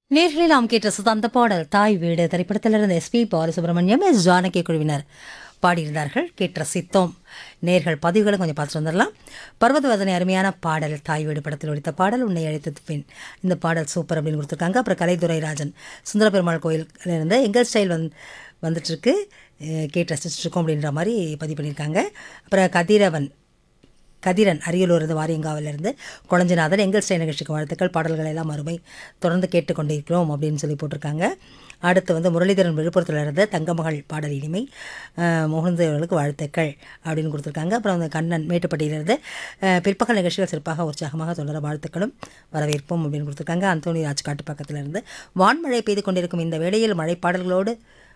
நேர்களில் நாம் கேட்ட சுதந்த பாடல் தாய் வீடு திரைப்படத்திலிருந்து எஸ்பி பாலசுப்ரமணியம் எஸ் ஜானகி குழுவினர் பாடியிருந்தார்கள் கேட்டு ரசித்தோம் நேர்கள் பதிவுகளும் கொஞ்சம் பார்த்துட்டு வந்துடலாம் பர்வதவதனை அருமையான பாடல் தாய் வீடு படத்தில் ஒழித்த பாடல் உன்னை அழைத்தது பின் இந்த பாடல் சூப்பர் அப்படின்னு கொடுத்துருக்காங்க அப்புறம் கலைத்துறை ராஜன் சுந்தர பெருமாள் கோயிலில் இருந்து எங்கள் ஸ்டைல் வந்து வந்துட்டுருக்கு கேட்டு ரசிச்சுட்டு இருக்கோம் அப்படின்ற மாதிரி பதிவு பண்ணியிருக்காங்க அப்புறம் கதிரவன் கதிரன் அரியலூர் வாரியங்காவிலிருந்து குழஞ்சிநாதன் எங்கள் ஸ்டை நிகழ்ச்சிக்கு வாழ்த்துக்கள் பாடல்கள் எல்லாம் அருமை தொடர்ந்து கேட்டுக்கொண்டிருக்கிறோம் அப்படின்னு சொல்லி போட்டிருக்காங்க அடுத்து வந்து முரளிதரன் விழுப்புரத்தில் இருந்து தங்கமகள் பாடல் இனிமை அஹ், முகுந்தவர்களுக்கு வாழ்த்துக்கள் அப்படின்னு கொடுத்துருக்காங்க அப்புறம் வந்து கண்ணன் மேட்டுப்பட்டியிலிருந்து அஹ், பிற்பகல் நிகழ்ச்சிகள் சிறப்பாக உற்சாகமாக தொடர வாழ்த்துக்களும் வரவேற்போம் அப்படின்னு கொடுத்துருக்காங்க அந்தோனி ராஜ் காட்டு பக்கத்தில் இருந்து வான்மழை பெய்து கொண்டிருக்கும் இந்த வேளையில் மழை பாடல்களோடு